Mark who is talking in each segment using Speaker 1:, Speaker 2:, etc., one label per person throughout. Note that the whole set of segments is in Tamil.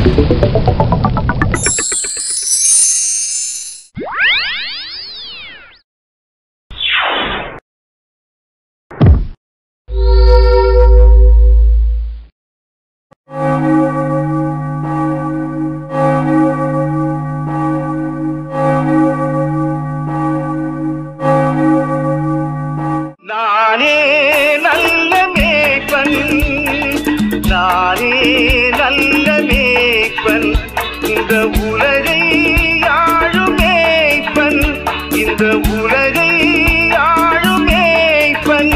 Speaker 1: நானே நல்ல மேய்ப்பன் நானே நல்ல மேய்ப்பன் இந்த உலகை ஆளும் மேய்ப்பன் இந்த உலகை ஆளும் மேய்ப்பன்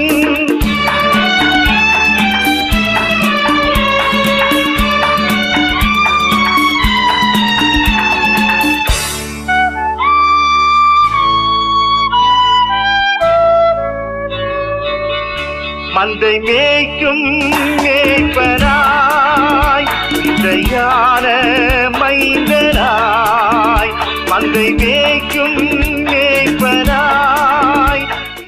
Speaker 1: மந்தை மேய்க்கும் மேய்ப்பனாய் இசையான மைந்தனாய் மந்தை மேய்க்கும் மேய்ப்பனாய்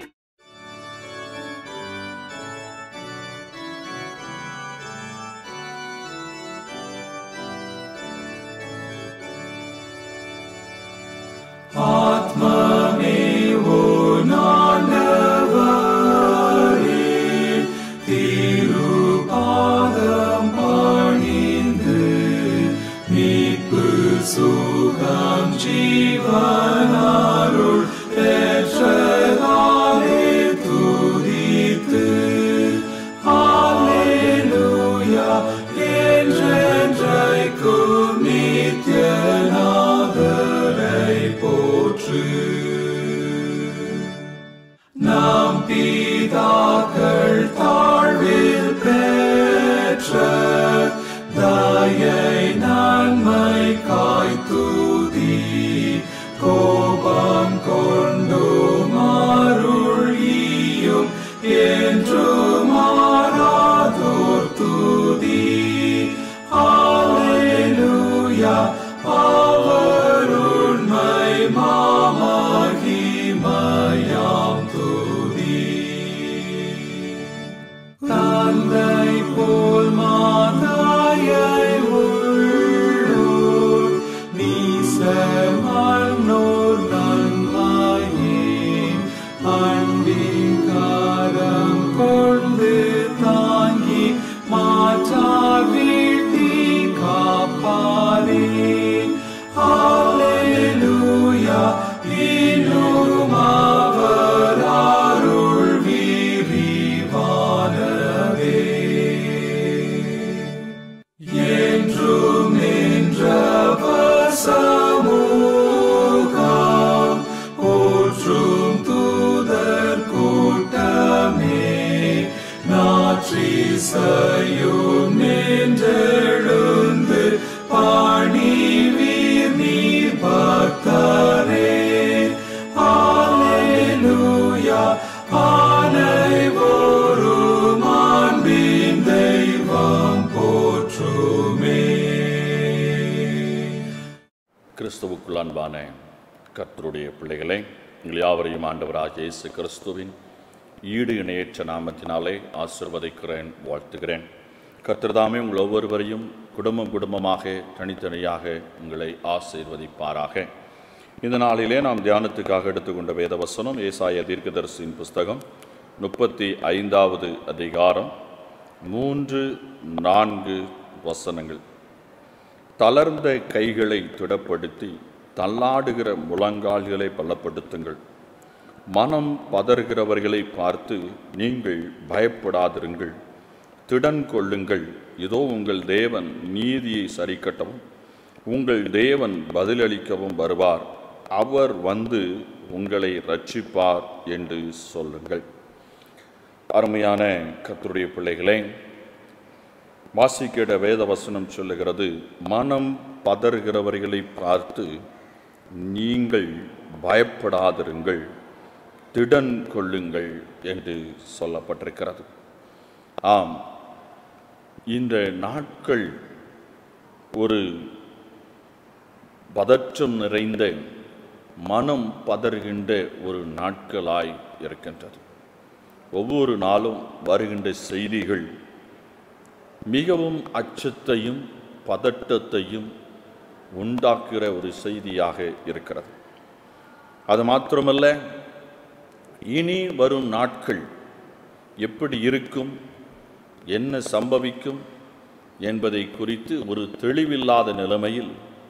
Speaker 2: கிறிஸ்துவுக்குள் அன்பான கர்த்தருடைய பிள்ளைகளே உங்கள் யாவரையும் ஆண்டவராக இயேசு கிறிஸ்துவின் ஈடு இணையற்ற நாமத்தினாலே ஆசிர்வதிக்கிறேன் வாழ்த்துகிறேன் கர்த்தர்தாமே உங்கள் ஒவ்வொருவரையும் குடும்பம் குடும்பமாக தனித்தனியாக உங்களை ஆசீர்வதிப்பாராக இந்த நாளிலே நாம் தியானத்துக்காக எடுத்துக்கொண்ட வேத வசனம் ஏசாய தீர்க்கதரிசியின் புஸ்தகம் முப்பத்தி ஐந்தாவது அதிகாரம் மூன்று நான்கு வசனங்கள் தளர்ந்த கைகளை திடப்படுத்தி தள்ளாடுகிற முழங்கால்களை பலப்படுத்துங்கள் மனம் பதறுகிறவர்களை பார்த்து நீங்கள் பயப்படாதிருங்கள் திடன் கொள்ளுங்கள் இதோ உங்கள் தேவன் நீதியை சரிக்கட்டவும் உங்கள் தேவன் பதிலளிக்கவும் வருவார் அவர் வந்து உங்களை ரட்சிப்பார் என்று சொல்லுங்கள் அருமையான கர்த்தருடைய பிள்ளைகளே வாசிக்கிட வேத வசனம் சொல்லுகிறது மனம் பதறுகிறவர்களை பார்த்து நீங்கள் பயப்படாதிருங்கள் திடன் கொள்ளுங்கள் என்று சொல்லப்பட்டிருக்கிறது ஆம் இந்த நாட்கள் ஒரு பதற்றம் நிறைந்த மனம் பதறுகின்ற ஒரு நாட்களாய் இருக்கின்றது ஒவ்வொரு நாளும் வருகின்ற செய்திகள் மிகவும் அச்சத்தையும் பதட்டத்தையும் உண்டாக்குகிற ஒரு செய்தியாக இருக்கிறது அது மாத்திரமல்ல இனி வரும் நாட்கள் எப்படி இருக்கும் என்ன சம்பவிக்கும் என்பதை குறித்து ஒரு தெளிவில்லாத நிலைமையில்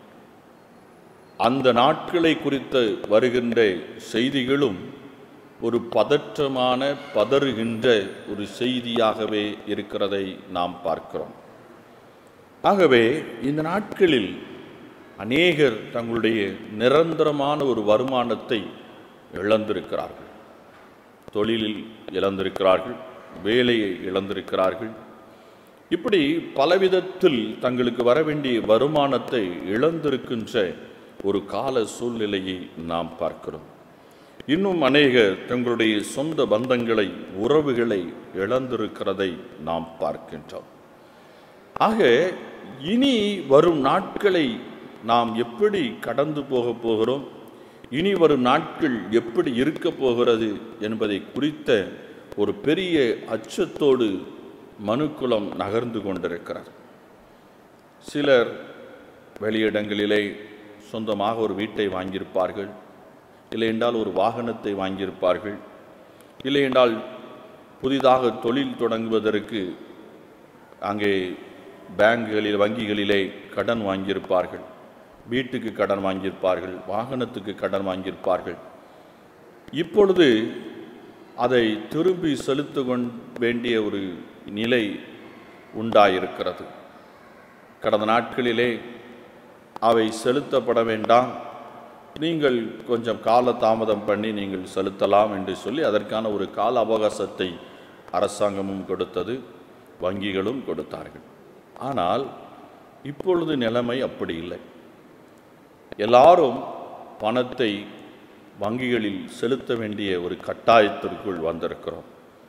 Speaker 2: அந்த நாட்களை குறித்து வருகின்ற செய்திகளும் ஒரு பதற்றமான பதறுகின்ற ஒரு செய்தியாகவே இருக்கிறதை நாம் பார்க்கிறோம் ஆகவே இந்த நாட்களில் அநேகர் தங்களுடைய நிரந்தரமான ஒரு வருமானத்தை இழந்திருக்கிறார்கள் தொழிலில் இழந்திருக்கிறார்கள் வேலையை இழந்திருக்கிறார்கள் இப்படி பலவிதத்தில் தங்களுக்கு வர வேண்டிய வருமானத்தை இழந்திருக்கின்ற ஒரு கால சூழ்நிலையை நாம் பார்க்கிறோம் இன்னும் அநேகர் தங்களுடைய சொந்த பந்தங்களை உறவுகளை இழந்திருக்கிறதை நாம் பார்க்கின்றோம் ஆக இனி வரும் நாட்களை நாம் எப்படி கடந்து போக போகிறோம் இனி வரும் நாட்கள் எப்படி இருக்க போகிறது என்பதை குறித்த ஒரு பெரிய அச்சத்தோடு மனுக்குலம் நகர்ந்து கொண்டிருக்கிறார் சிலர் வெளியிடங்களிலே சொந்தமாக ஒரு வீட்டை வாங்கியிருப்பார்கள் இல்லை என்றால் ஒரு வாகனத்தை வாங்கியிருப்பார்கள் இல்லை என்றால் புதிதாக தொழில் தொடங்குவதற்கு அங்கே பேங்குகளில் வங்கிகளிலே கடன் வாங்கியிருப்பார்கள் வீட்டுக்கு கடன் வாங்கியிருப்பார்கள் வாகனத்துக்கு கடன் வாங்கியிருப்பார்கள் இப்பொழுது அதை திரும்பி செலுத்த கொண் வேண்டிய ஒரு நிலை உண்டாயிருக்கிறது கடந்த நாட்களிலே அவை செலுத்தப்பட வேண்டாம் நீங்கள் கொஞ்சம் கால தாமதம் பண்ணி நீங்கள் செலுத்தலாம் என்று சொல்லி அதற்கான ஒரு கால அவகாசத்தை அரசாங்கமும் கொடுத்தது வங்கிகளும் கொடுத்தார்கள் ஆனால் இப்பொழுது நிலைமை அப்படி இல்லை எல்லாரும் பணத்தை வங்கிகளில் செலுத்த வேண்டிய ஒரு கட்டாயத்திற்குள் வந்திருக்கிறோம்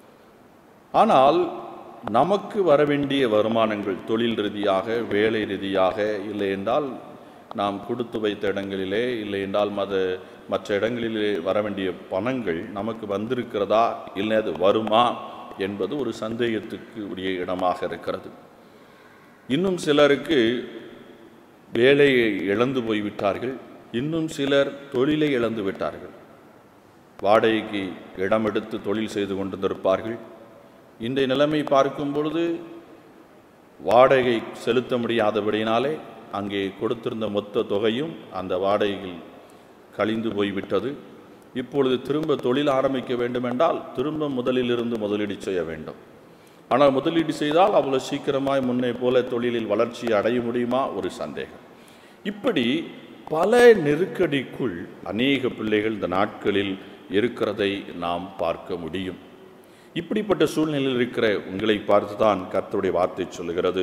Speaker 2: ஆனால் நமக்கு வர வேண்டிய வருமானங்கள் தொழில் ரீதியாக வேலை ரீதியாக இல்லை என்றால் நாம் கொடுத்து வைத்த இடங்களிலே இல்லை என்றால் மத மற்ற இடங்களிலே வர வேண்டிய பணங்கள் நமக்கு வந்திருக்கிறதா இல்லை அது வருமா என்பது ஒரு சந்தேகத்துக்கு உரிய இடமாக இருக்கிறது இன்னும் சிலருக்கு வேலையை இழந்து போய்விட்டார்கள் இன்னும் சிலர் தொழிலை இழந்து விட்டார்கள் வாடகைக்கு இடம் எடுத்து தொழில் செய்து கொண்டிருப்பார்கள் இன்றைய நிலைமை பார்க்கும் பொழுது வாடகை செலுத்த முடியாதபடியினாலே அங்கே கொடுத்திருந்த மொத்த தொகையும் அந்த வாடகையில் கழிந்து போய்விட்டது இப்பொழுது திரும்ப தொழில் ஆரம்பிக்க வேண்டுமென்றால் திரும்ப முதலிலிருந்து முதலீடு செய்ய வேண்டும் ஆனால் முதலீடு செய்தால் அவ்வளோ சீக்கிரமாய் முன்னே போல தொழிலில் வளர்ச்சி அடைய முடியுமா ஒரு சந்தேகம் இப்படி பல நெருக்கடிக்குள் அநேக பிள்ளைகள் இந்த நாட்களில் இருக்கிறதை நாம் பார்க்க முடியும் இப்படிப்பட்ட சூழ்நிலையில் இருக்கிற உங்களை பார்த்து தான் கர்த்தருடைய வார்த்தை சொல்லுகிறது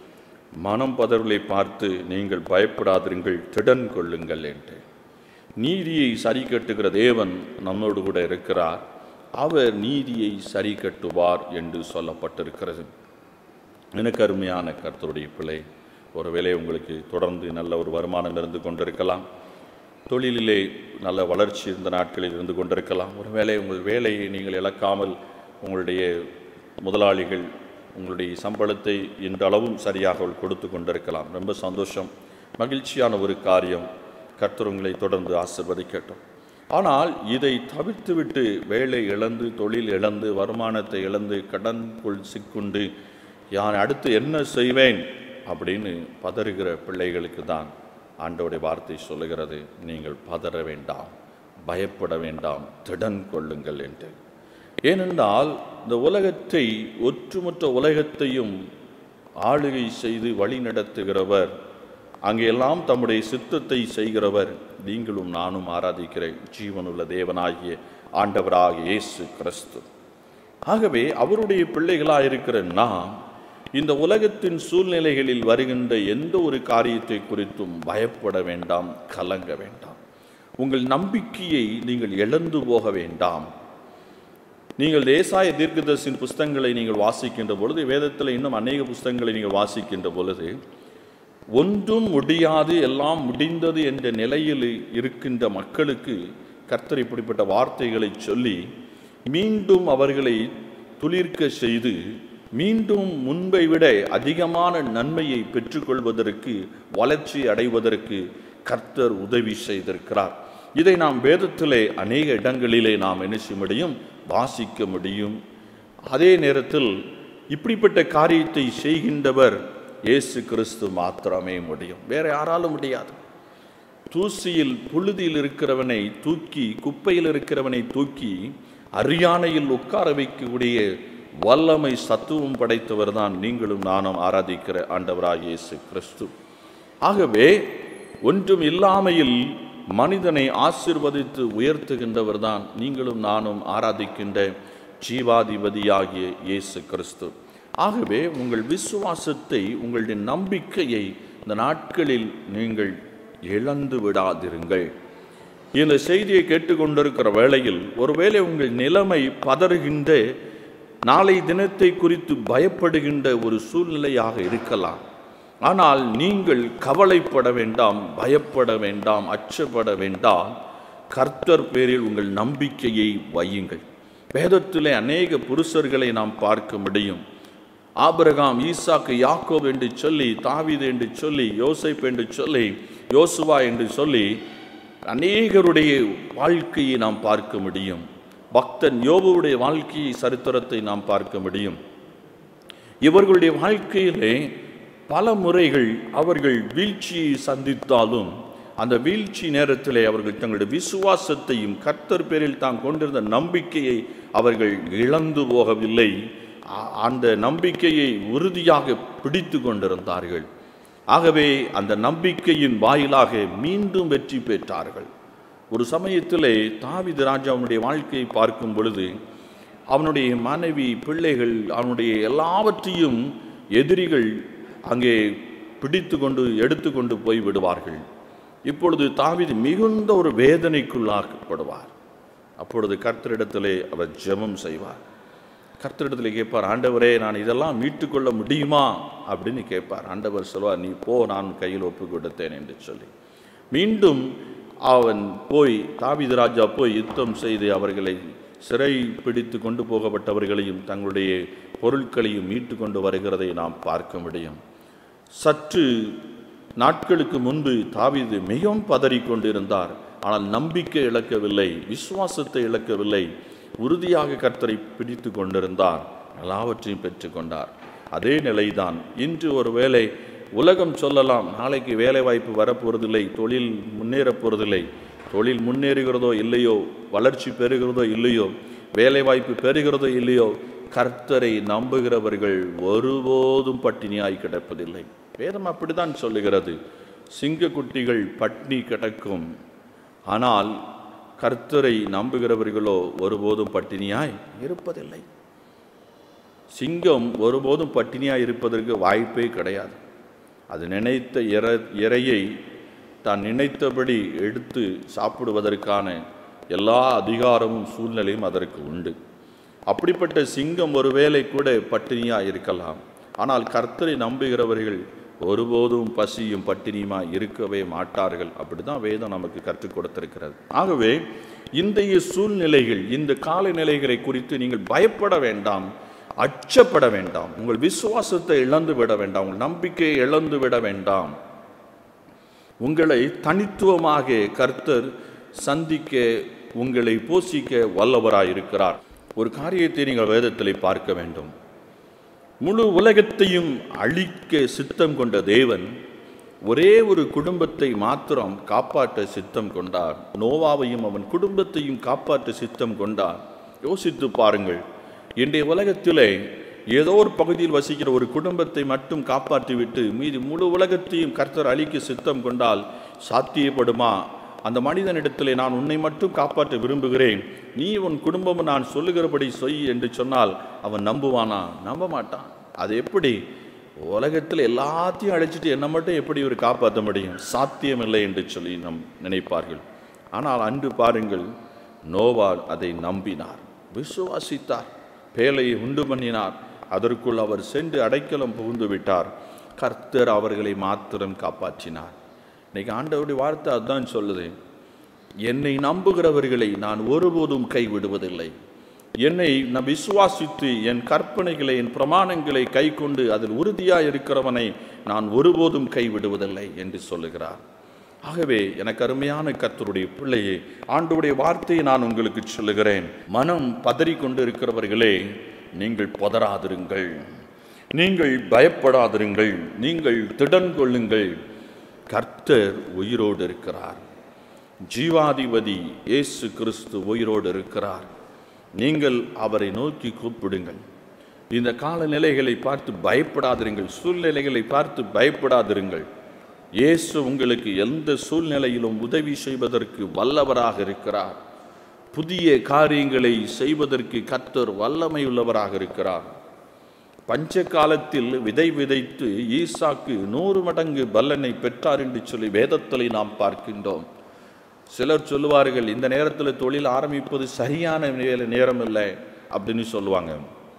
Speaker 2: மனம் பதர்களை பார்த்து நீங்கள் பயப்படாதிருங்கள் திடன் கொள்ளுங்கள் என்று நீதியை சரி கட்டுகிற தேவன் நம்மோடு கூட இருக்கிறார் அவர் நீதியை சரி கட்டுவார் என்று சொல்லப்பட்டிருக்கிறது எனக்கு அருமையான கர்த்தருடைய பிள்ளை ஒருவேளை உங்களுக்கு தொடர்ந்து நல்ல ஒரு வருமானம் இருந்து கொண்டிருக்கலாம் தொழிலிலே நல்ல வளர்ச்சி இருந்த நாட்களில் இருந்து கொண்டிருக்கலாம் ஒருவேளை உங்கள் வேலையை நீங்கள் இழக்காமல் உங்களுடைய முதலாளிகள் உங்களுடைய சம்பளத்தை இன்றளவும் சரியாக அவள் கொடுத்து கொண்டிருக்கலாம் ரொம்ப சந்தோஷம் மகிழ்ச்சியான ஒரு காரியம் கர்த்தர் உங்களை தொடர்ந்து ஆசிர்வதிக்கட்டும் ஆனால் இதை தவிர்த்துவிட்டு வேலை இழந்து தொழில் இழந்து வருமானத்தை இழந்து கடன்குள் சிக்குண்டு யான் அடுத்து என்ன செய்வேன் அப்படின்னு பதறுகிற பிள்ளைகளுக்கு தான் ஆண்டவருடைய வார்த்தை சொல்லுகிறது நீங்கள் பதற வேண்டாம் பயப்பட வேண்டாம் திடன் கொள்ளுங்கள் என்று ஏனென்றால் இந்த உலகத்தை ஒற்றுமொத்த உலகத்தையும் ஆளுகை செய்து வழி நடத்துகிறவர் அங்கெல்லாம் தம்முடைய சித்தத்தை செய்கிறவர் நீங்களும் நானும் ஆராதிக்கிற ஜீவனுள்ள தேவனாகிய ஆண்டவராகிய இயேசு கிறிஸ்து ஆகவே அவருடைய பிள்ளைகளாக இருக்கிற நாம் இந்த உலகத்தின் சூழ்நிலைகளில் வருகின்ற எந்த ஒரு காரியத்தை குறித்தும் பயப்பட வேண்டாம் கலங்க வேண்டாம் உங்கள் நம்பிக்கையை நீங்கள் இழந்து போக வேண்டாம் நீங்கள் தேசாய தீர்க்கதர்சின் புஸ்தகங்களை நீங்கள் வாசிக்கின்ற பொழுது வேதத்தில் இன்னும் அநேக புஸ்தகங்களை நீங்கள் வாசிக்கின்ற பொழுது ஒன்றும் முடியாது எல்லாம் முடிந்தது என்ற நிலையில் இருக்கின்ற மக்களுக்கு கர்த்தர் இப்படிப்பட்ட வார்த்தைகளை சொல்லி மீண்டும் அவர்களை துளிர்க்க செய்து மீண்டும் முன்பை விட அதிகமான நன்மையை பெற்றுக்கொள்வதற்கு வளர்ச்சி அடைவதற்கு கர்த்தர் உதவி செய்திருக்கிறார் இதை நாம் வேதத்திலே அநேக இடங்களிலே நாம் என்ன செய்ய முடியும் வாசிக்க முடியும் அதே நேரத்தில் இப்படிப்பட்ட காரியத்தை செய்கின்றவர் இயேசு கிறிஸ்து மாத்திரமே முடியும் வேற யாராலும் முடியாது தூசியில் புழுதியில் இருக்கிறவனை தூக்கி குப்பையில் இருக்கிறவனை தூக்கி அரியானையில் உட்கார வைக்கக்கூடிய வல்லமை சத்துவம் படைத்தவர் தான் நீங்களும் நானும் ஆராதிக்கிற ஆண்டவராக இயேசு கிறிஸ்து ஆகவே ஒன்றும் இல்லாமையில் மனிதனை ஆசிர்வதித்து உயர்த்துகின்றவர் தான் நீங்களும் நானும் ஆராதிக்கின்ற ஜீவாதிபதியாகிய இயேசு கிறிஸ்து ஆகவே உங்கள் விசுவாசத்தை உங்களுடைய நம்பிக்கையை இந்த நாட்களில் நீங்கள் இழந்து விடாதிருங்கள் இந்த செய்தியை கேட்டுக்கொண்டிருக்கிற வேளையில் ஒருவேளை உங்கள் நிலைமை பதறுகின்ற நாளை தினத்தை குறித்து பயப்படுகின்ற ஒரு சூழ்நிலையாக இருக்கலாம் ஆனால் நீங்கள் கவலைப்பட வேண்டாம் பயப்பட வேண்டாம் அச்சப்பட வேண்டாம் கர்த்தர் பேரில் உங்கள் நம்பிக்கையை வையுங்கள் வேதத்திலே அநேக புருஷர்களை நாம் பார்க்க முடியும் ஆபிரகாம் ஈசாக்கு யாக்கோப் என்று சொல்லி தாவீது என்று சொல்லி யோசேப் என்று சொல்லி யோசுவா என்று சொல்லி அநேகருடைய வாழ்க்கையை நாம் பார்க்க முடியும் பக்தன் யோபுவுடைய வாழ்க்கையை சரித்திரத்தை நாம் பார்க்க முடியும் இவர்களுடைய வாழ்க்கையிலே பல முறைகள் அவர்கள் வீழ்ச்சியை சந்தித்தாலும் அந்த வீழ்ச்சி நேரத்திலே அவர்கள் தங்களுடைய விசுவாசத்தையும் கர்த்தர் பேரில் தாம் கொண்டிருந்த நம்பிக்கையை அவர்கள் இழந்து போகவில்லை அ- அந்த நம்பிக்கையை உறுதியாக பிடித்து கொண்டிருந்தார்கள் ஆகவே அந்த நம்பிக்கையின் வாயிலாக மீண்டும் வெற்றி பெற்றார்கள் ஒரு சமயத்திலே தாவீது ராஜாவுடைய வாழ்க்கையை பார்க்கும் பொழுது அவனுடைய மனைவி பிள்ளைகள் அவனுடைய எல்லாவற்றையும் எதிரிகள் அங்கே பிடித்து கொண்டு எடுத்துக்கொண்டு போய் விடுவார்கள் இப்பொழுது தாவீது மிகுந்த ஒரு வேதனைக்குள்ளாக்கப்படுவார் அப்பொழுது கர்த்தரிடத்திலே அவர் ஜெபம் செய்வார் கர்த்தரிடத்தில் கேட்பார் ஆண்டவரே நான் இதெல்லாம் மீட்டுக்கொள்ள முடியுமா அப்படின்னு கேட்பார் ஆண்டவர் சொல்வார் நீ போ நான் கையில் ஒப்பு கொடுத்தேன் என்று சொல்லி மீண்டும் அவன் போய் தாவீது ராஜா போய் யுத்தம் செய்து அவர்களை சிறை பிடித்து கொண்டு போகப்பட்டவர்களையும் தங்களுடைய பொருட்களையும் மீட்டு கொண்டு வருகிறதை நாம் பார்க்க முடியும் சற்று நாட்களுக்கு முன்பு தாவீது மிகவும் பதறிக் கொண்டிருந்தார் ஆனால் நம்பிக்கை இழக்கவில்லை விசுவாசத்தை இழக்கவில்லை உறுதியாக கர்த்தரை பிடித்து கொண்டிருந்தார் எல்லாவற்றையும் பெற்றுக்கொண்டார் அதே நிலைதான் இன்று ஒருவேளை உலகம் சொல்லலாம் நாளைக்கு வேலை வாய்ப்பு வரப்போறதில்லை தொழில் முன்னேறப் போறதில்லை தொழில் முன்னேறுகிறதோ இல்லையோ வளர்ச்சி பெறுகிறதோ இல்லையோ வேலை வாய்ப்பு பெறுகிறதோ இல்லையோ கர்த்தரை நம்புகிறவர்கள் ஒருபோதும் பட்டினியாய் கிடப்பதில்லை வேதம் அப்படித்தான் சொல்லுகிறது சிங்கக்குட்டிகள் பட்னி கிடக்கும் ஆனால் கர்த்தரை நம்புகிறவர்களோ ஒருபோதும் பட்டினியாய் இருப்பதில்லை சிங்கம் ஒருபோதும் பட்டினியாய் இருப்பதற்கு வாய்ப்பே கிடையாது அது நினைத்த இற இரையை தான் நினைத்தபடி எடுத்து சாப்பிடுவதற்கான எல்லா அதிகாரமும் சூழ்நிலையும் அதற்கு உண்டு அப்படிப்பட்ட சிங்கம் ஒருவேளை கூட பட்டினியாக இருக்கலாம் ஆனால் கர்த்தரை நம்புகிறவர்கள் ஒருபோதும் பசியும் பட்டினியுமா இருக்கவே மாட்டார்கள் அப்படிதான் வேதம் நமக்கு கற்றுக் கொடுத்திருக்கிறது ஆகவே இன்றைய சூழ்நிலைகள் இந்த காலநிலைகளை குறித்து நீங்கள் பயப்பட வேண்டாம் அச்சப்பட வேண்டாம் உங்கள் விசுவாசத்தை இழந்து விட வேண்டாம் உங்கள் நம்பிக்கையை இழந்து விட வேண்டாம் உங்களை தனித்துவமாக கர்த்தர் சந்திக்க உங்களை போஷிக்க வல்லவராயிருக்கிறார் ஒரு காரியத்தை நீங்கள் வேதத்திலே பார்க்க வேண்டும் முழு உலகத்தையும் அழிக்க சித்தம் கொண்ட தேவன் ஒரே ஒரு குடும்பத்தை மாத்திரம் காப்பாற்ற சித்தம் கொண்டார் நோவாவையும் அவன் குடும்பத்தையும் காப்பாற்ற சித்தம் கொண்டார் யோசித்து பாருங்கள் இன்றைய உலகத்திலே ஏதோ ஒரு பகுதியில் வசிக்கிற ஒரு குடும்பத்தை மட்டும் காப்பாற்றிவிட்டு மீதி முழு உலகத்தையும் கர்த்தர் அழிக்க சித்தம் கொண்டால் சாத்தியப்படுமா அந்த மனிதனிடத்திலே நான் உன்னை மட்டும் காப்பாற்ற விரும்புகிறேன் நீ உன் குடும்பம் நான் சொல்லுகிறபடி சொய் என்று சொன்னால் அவன் நம்புவானா நம்ப மாட்டான் அது எப்படி உலகத்தில் எல்லாத்தையும் அழைச்சிட்டு என்னை மட்டும் எப்படி இவர் காப்பாற்ற முடியும் சாத்தியமில்லை என்று சொல்லி நம் நினைப்பார்கள் ஆனால் அன்று பாருங்கள் நோவால் அதை நம்பினார் விசுவாசித்தார் பேலையை உண்டு பண்ணினார் அதற்குள் அவர் சென்று அடைக்கலம் புகுந்து விட்டார் கர்த்தர் அவர்களை மாத்திரம் காப்பாற்றினார் இன்னைக்கு ஆண்டவருடைய வார்த்தை அதுதான் சொல்லுது என்னை நம்புகிறவர்களை நான் ஒருபோதும் கைவிடுவதில்லை என்னை நான் விசுவாசித்து என் கற்பனைகளை என் பிரமாணங்களை கை கொண்டு அதில் உறுதியாக இருக்கிறவனை நான் ஒருபோதும் கைவிடுவதில்லை என்று சொல்லுகிறார் ஆகவே எனக்கு அருமையான கர்த்தருடைய பிள்ளையே ஆண்டவருடைய வார்த்தையை நான் உங்களுக்கு சொல்லுகிறேன் மனம் பதறி கொண்டு இருக்கிறவர்களே நீங்கள் பதறாதிருங்கள் நீங்கள் பயப்படாதிருங்கள் நீங்கள் திடன் கொள்ளுங்கள் கர்த்தர் உயிரோடு இருக்கிறார் ஜீவாதிபதி இயேசு கிறிஸ்து உயிரோடு இருக்கிறார் நீங்கள் அவரை நோக்கி கூப்பிடுங்கள் இந்த காலநிலைகளை பார்த்து பயப்படாதிருங்கள் சூழ்நிலைகளை பார்த்து பயப்படாதிருங்கள் இயேசு உங்களுக்கு எந்த சூழ்நிலையிலும் உதவி செய்வதற்கு வல்லவராக இருக்கிறார் புதிய காரியங்களை செய்வதற்கு கர்த்தர் வல்லமையுள்ளவராக இருக்கிறார் பஞ்ச காலத்தில் விதை விதைத்து ஈசாக்கு நூறு மடங்கு பல்லனை பெற்றார் என்று சொல்லி வேதத்தில் நாம் பார்க்கின்றோம் சிலர் சொல்லுவார்கள் இந்த நேரத்தில் தொழில் ஆரம்பிப்பது சரியான நே- நேரம் இல்லை அப்படின்னு சொல்லுவாங்க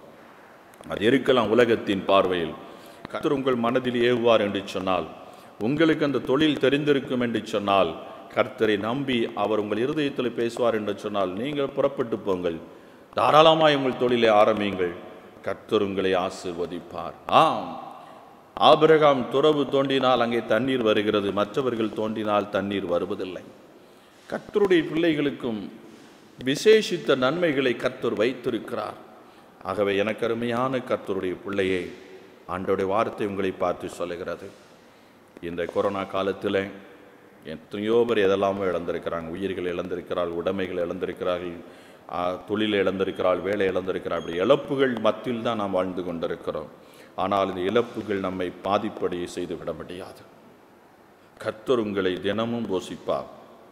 Speaker 2: அது இருக்கலாம் உலகத்தின் பார்வையில் கர்த்தர் உங்கள் மனதில் ஏவுவார் என்று சொன்னால் உங்களுக்கு அந்த தொழில் தெரிந்திருக்கும் என்று சொன்னால் கர்த்தரை நம்பி அவர் உங்கள் இருதயத்தில் பேசுவார் என்று சொன்னால் நீங்கள் புறப்பட்டு போங்கள் தாராளமாய் உங்கள் தொழிலை ஆரம்பியுங்கள் கர்த்தர் உங்களை ஆசிர்வதிப்பார் ஆம் ஆபிரகாம் துறவு தோண்டினால் அங்கே தண்ணீர் வருகிறது மற்றவர்கள் தோண்டினால் தண்ணீர் வருவதில்லை கர்த்தருடைய பிள்ளைகளுக்கும் விசேஷித்த நன்மைகளை கர்த்தர் வைத்திருக்கிறார் ஆகவே எனக்கு அருமையான கர்த்தருடைய பிள்ளையே ஆண்டோடைய வார்த்தை உங்களை பார்த்து சொல்லுகிறது இந்த கொரோனா காலத்தில் எத்தனையோ பேர் எதெல்லாமோ இழந்திருக்கிறாங்க உயிர்கள் இழந்திருக்கிறார்கள் உடைமைகள் இழந்திருக்கிறார்கள் ஆ, தொழிலை இழந்திருக்கிறாள் வேலை இழந்திருக்கிறாள் அப்படி இழப்புகள் மத்தியில் தான் நாம் வாழ்ந்து கொண்டிருக்கிறோம் ஆனால் இந்த இழப்புகள் நம்மை பாதிப்படைய செய்துவிட முடியாது கர்த்தர் உங்களை தினமும் போஷிப்பார்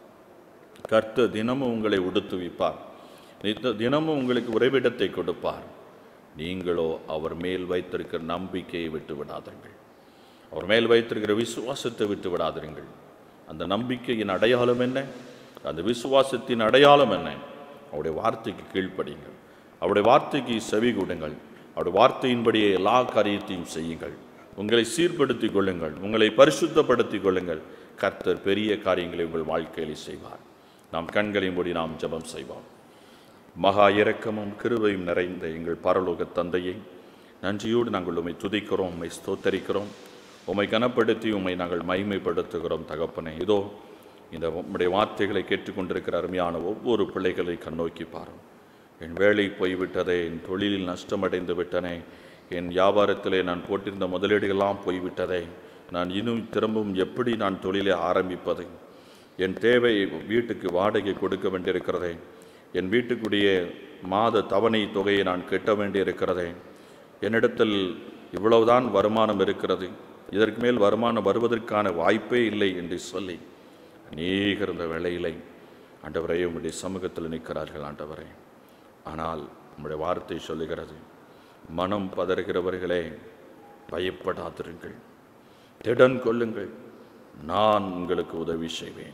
Speaker 2: கர்த்தர் தினமும் உங்களை உடுத்துவிப்பார் நித்த- தினமும் உங்களுக்கு உறைவிடத்தை கொடுப்பார் நீங்களோ அவர் மேல் வைத்திருக்கிற நம்பிக்கையை விட்டு விடாதீர்கள் அவர் மேல் வைத்திருக்கிற விசுவாசத்தை விட்டு விடாதீர்கள் அந்த நம்பிக்கையின் அடையாளம் என்ன அந்த விசுவாசத்தின் அடையாளம் என்ன அவருடைய வார்த்தைக்கு கீழ்ப்படியுங்கள் அவருடைய வார்த்தைக்கு செவி கொடுங்கள் அவருடைய வார்த்தையின்படியே எல்லா காரியத்தையும் செய்யுங்கள் உங்களை சீர்படுத்திக் கொள்ளுங்கள் உங்களை பரிசுத்தப்படுத்திக் கொள்ளுங்கள் கர்த்தர் பெரிய காரியங்களை உங்கள் வாழ்க்கையில் செய்வார் நாம் கண்களை மூடி நாம் ஜெபம் செய்வோம் மகா இரக்கமும் கிருபையும் நிறைந்த எங்கள் பரலோக தந்தையை நன்றியோடு நாங்கள் உம்மை துதிக்கிறோம் உம்மை ஸ்தோத்தரிக்கிறோம் உம்மை கனப்படுத்தி உம்மை நாங்கள் மகிமைப்படுத்துகிறோம் தகப்பனே இதோ இந்த உம்முடைய வார்த்தைகளை கேட்டுக்கொண்டிருக்கிற அருமையான ஒவ்வொரு பிள்ளைகளை கண்ணோக்கி பாரும் என் வேலை போய்விட்டதே என் தொழிலில் நஷ்டமடைந்து விட்டனே என் வியாபாரத்திலே நான் போட்டிருந்த முதலீடுகள்லாம் போய்விட்டதே நான் இன்னும் திரும்பவும் எப்படி நான் தொழிலை ஆரம்பிப்பது என் தேவை வீட்டுக்கு வாடகை கொடுக்க வேண்டியிருக்கிறதே என் வீட்டுக்குரிய மாத தவணை தொகையை நான் கட்ட வேண்டியிருக்கிறதே என்னிடத்தில் இவ்வளவுதான் வருமானம் இருக்கிறது இதற்கு மேல் வருமானம் வருவதற்கான வாய்ப்பே இல்லை என்று சொல்லி அநேகர் இந்த வேளையிலே ஆண்டவரே உம்முடைய சமூகத்தில் நிற்கிறார்கள் ஆண்டவரே ஆனால் உம்முடைய வார்த்தை சொல்லுகிறது மனம் பதறுகிறவர்களே பயப்படாதிருங்கள் திடன் கொள்ளுங்கள் நான் உங்களுக்கு உதவி செய்வேன்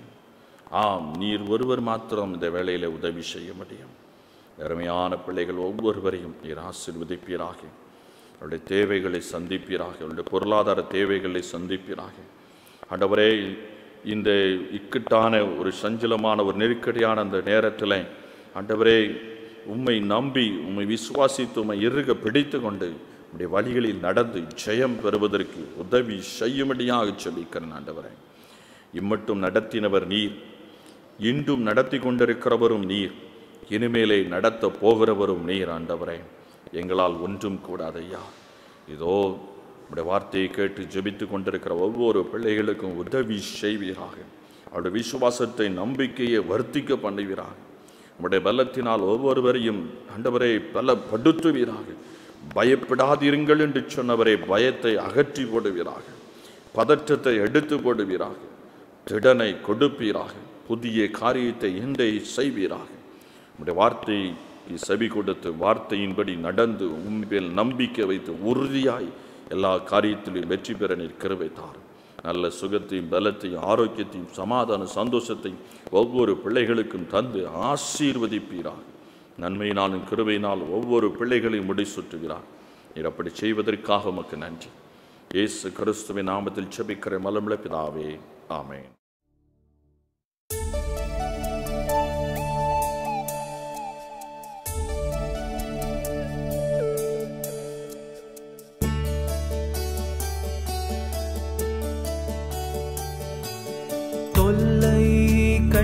Speaker 2: ஆம் நீர் ஒருவர் மாத்திரம் இந்த வேளையில் உதவி செய்ய முடியும் அருமையான பிள்ளைகள் ஒவ்வொருவரையும் நீர் ஆசீர்வதிப்பீராக அவருடைய தேவைகளை சந்திப்பீராக அவருடைய பொருளாதார தேவைகளை சந்திப்பீராக ஆண்டவரே இந்த இக்கட்டான ஒரு சஞ்சலமான ஒரு நெருக்கடியான அந்த நேரத்தில் ஆண்டவரே உம்மை நம்பி உம்மை விசுவாசித்து உம்மை இறுக பிடித்து கொண்டு உம்முடைய வழிகளில் நடந்து ஜெயம் பெறுவதற்கு உதவி செய்யும்படியாக சொல்லிக்கிறேன் ஆண்டவரே இம்மட்டும் நடத்தினவர் நீர் இன்றும் நடத்தி கொண்டிருக்கிறவரும் நீர் இனிமேலே நடத்த போகிறவரும் நீர் ஆண்டவரே எங்களால் ஒன்றும் கூடாதையா இதோ உடைய வார்த்தையை கேட்டு ஜெபித்து கொண்டிருக்கிற ஒவ்வொரு பிள்ளைகளுக்கும் உதவி செய்வீராக அவருடைய விசுவாசத்தை நம்பிக்கையை வர்த்திக்க பண்ணுவீராக உம்முடைய பலத்தினால் ஒவ்வொருவரையும் ஆண்டவரை பலப்படுத்துவீராக பயப்படாதிருங்கள் என்று சொன்னவரை பயத்தை அகற்றி போடுவீராக பதற்றத்தை எடுத்து போடுவீராக திடனை கொடுப்பீராக புதிய காரியத்தை எந்தை செய்வீராக உம்முடைய வார்த்தைக்கு செவி கொடுத்து வார்த்தையின்படி நடந்து உண்மையில் நம்பிக்கை வைத்து உறுதியாய் எல்லா காரியத்திலும் வெற்றி பெற நீர் கிருபை தாரும் நல்ல சுகத்தையும் பலத்தையும் ஆரோக்கியத்தையும் சமாதான சந்தோஷத்தையும் ஒவ்வொரு பிள்ளைகளுக்கும் தந்து ஆசீர்வதிப்பீராக நன்மையினாலும் கிருபையினாலும் ஒவ்வொரு பிள்ளைகளையும் முடிசூட்டுகிறார் நீர் அப்படி செய்வதற்காக உமக்கு நன்றி இயேசு கிறிஸ்துவின் நாமத்தில் செபிக்கிற மலமுள்ள பிதாவே ஆமென்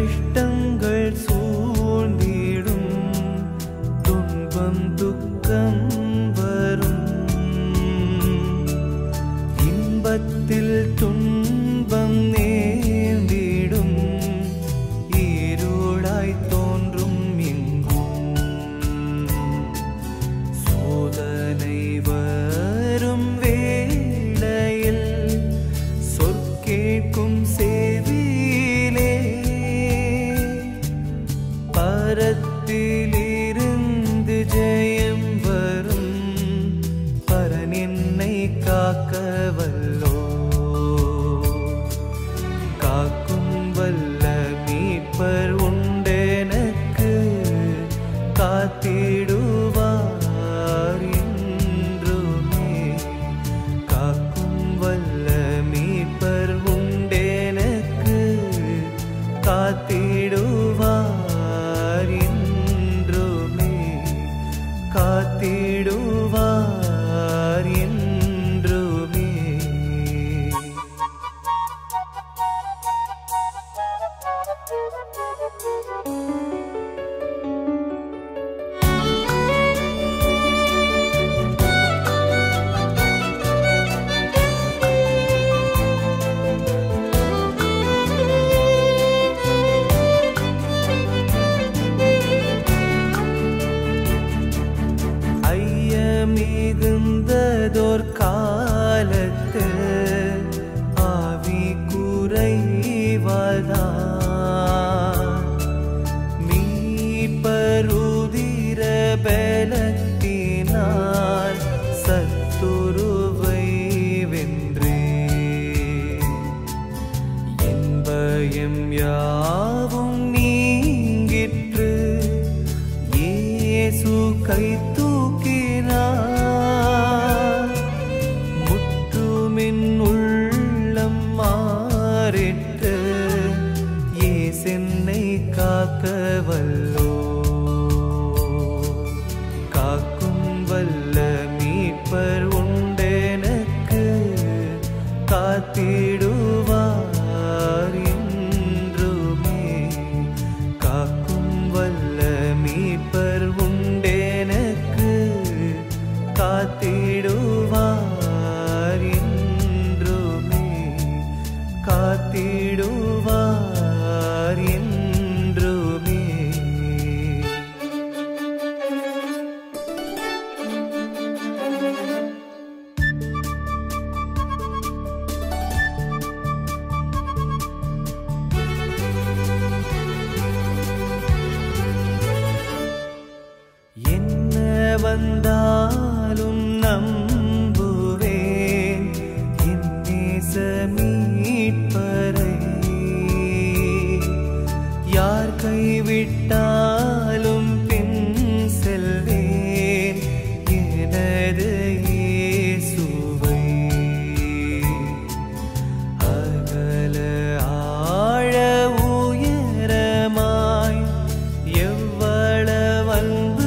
Speaker 3: கஷ்டங்கள் சூழ்ந்திடும் துன்பம் துக்கம் வரும் இன்பத்தில் துன்பம் நேர்ந்திடும் ஈருளாய் தோன்றும் எங்கும் சோதனை வரும் வேளையில் சொற்கேட்கும் செவியிலே பரத்திலிருந்து ஜெயம் வரும் பரன் என்னை காக்க வல்லோ காக்கும் வல்ல மீட்பர் உண்டெனக்கு காத்திடுவார் என்றுமே காக்கும் வல்ல மீட்பர் உண்டெனக்கு காத்திடுவார் என்றுமே காத்திடுவார் என்றுமே ஐய மிகுந்ததோர் காலத்து ஆவி குறைவதா மீட்பருதிர பலத்தினால் சத்துருவை வென்றே என் பயம் யாவும் நீங்கிற்று இயேசு கை தூக்கினார் முற்றுமின் உள்ளம் மாறிட்டு ஏசென்னை காக்க வல்லோ காக்கும் வல்ல மீட்பர் உண்டெனக்கு காத்திடுவார் என்றுமே காக்கும் வல்ல மீட்பர் உண்டெனக்கு காத்திடுவார் என்றுமே காத்திடுவார் என்றுமே என்ன வந்தாலும் நம்புவேன் என் நேச மீட்பரை யார் கைவிட்டாலும் பின் செல்வேன் எனது இயேசுவை அகல ஆழ உயரமாய் எவ்வளவு அன்பு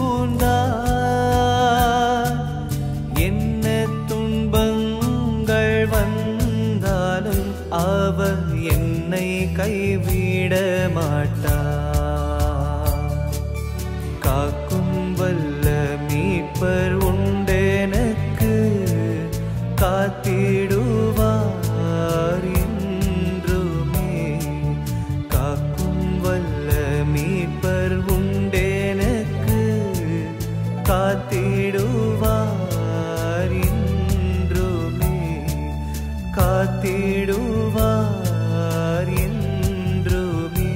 Speaker 3: கூர்ந்தார் என்ன துன்பங்கள் வந்தாலும் அவர் என்னை கைவிட மாட்டார் காக்கும் வல்ல மீட்பர் உண்டெனக்கு காத்திடுவார் என்றுமே காக்கும் வல்ல மீட்பர் உண்டெனக்கு காத்திடுவார் என்றுமே காத்திடுவார் என்றுமே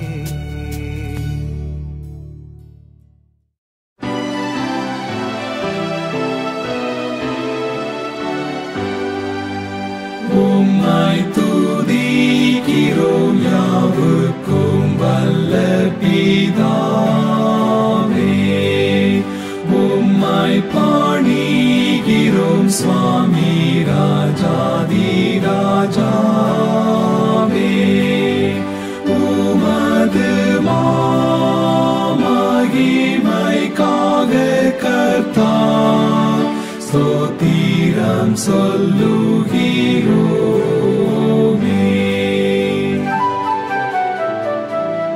Speaker 4: உம்மை துதிக்கிறோம் யாவுக்கும் வல்ல பிதாவே உம்மை பணிகிறோம் சுவாமி ராஜாதி ராஜாவே உமது மாமகிமைக்காக கர்த்தா ஸ்தோத்திரம் சொல்லுகிறோமே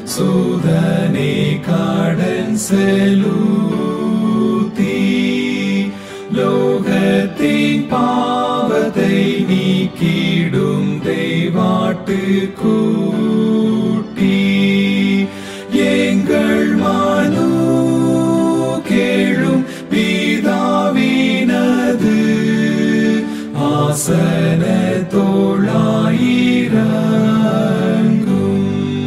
Speaker 4: சுதனே கடன் செலுத்தி லோகத்தின் பாவத்தை நீக்கிடும் தெய்வாட்டு கூட்டி எங்கள் மனு கேளும் பிதாவினது ஆசன தோளாயிரங்கும்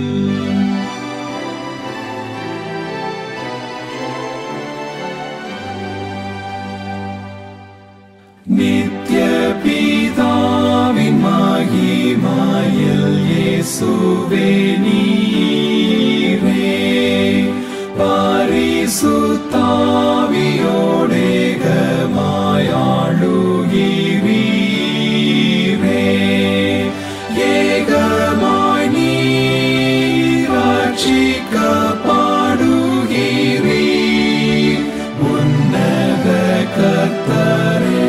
Speaker 4: நித்ய பிதாவின் மகிமாயில் இயேசுவே நீரே பரிசுத்தாவியோடேகமாயாளுகிறீரே ஏகமாய் நீராட்சிக்கப்படுகிறீர் உன்னத கர்த்தரே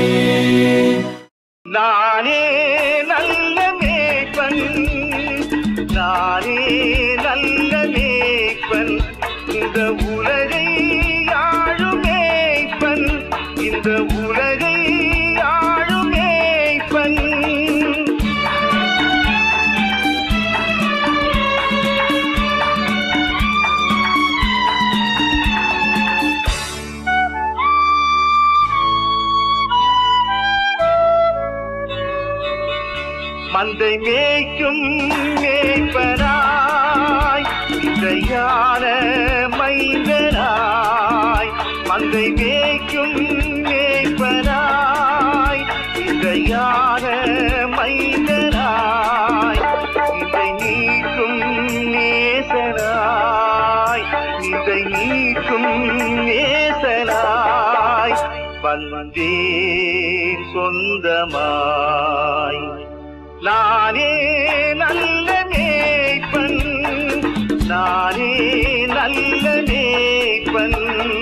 Speaker 1: நானே நல்ல மேய்ப்பன் நானே நல்ல மேய்ப்பன் இந்த உலகை ஆளும் மேய்ப்பன் இந்த உலகை ஆளும் மேய்ப்பன் மந்தை மேய்க்கும் மேய்ப்பனாய் இசையான மைந்தனாய் மந்தை மேய்க்கும் மேய்ப்பனாய் இசையான மைந்தனாய் இதை நீக்கும் நேசனாய் இதை நீக்கும் நேசனாய் வந்தேன் சொந்தமாய் நானே நல்ல மேய்ப்பன் நானே நல்ல மேய்ப்பன்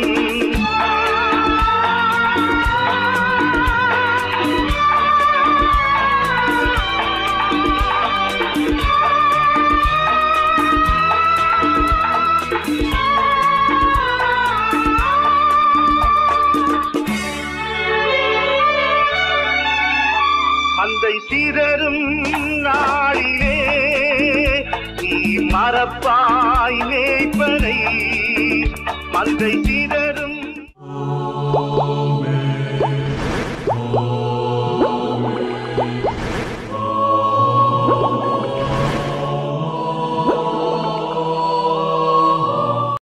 Speaker 1: மந்தை சிதறும் நாளிலே நீ மறப்பாய் மேய்ப்பனை மந்தை சீ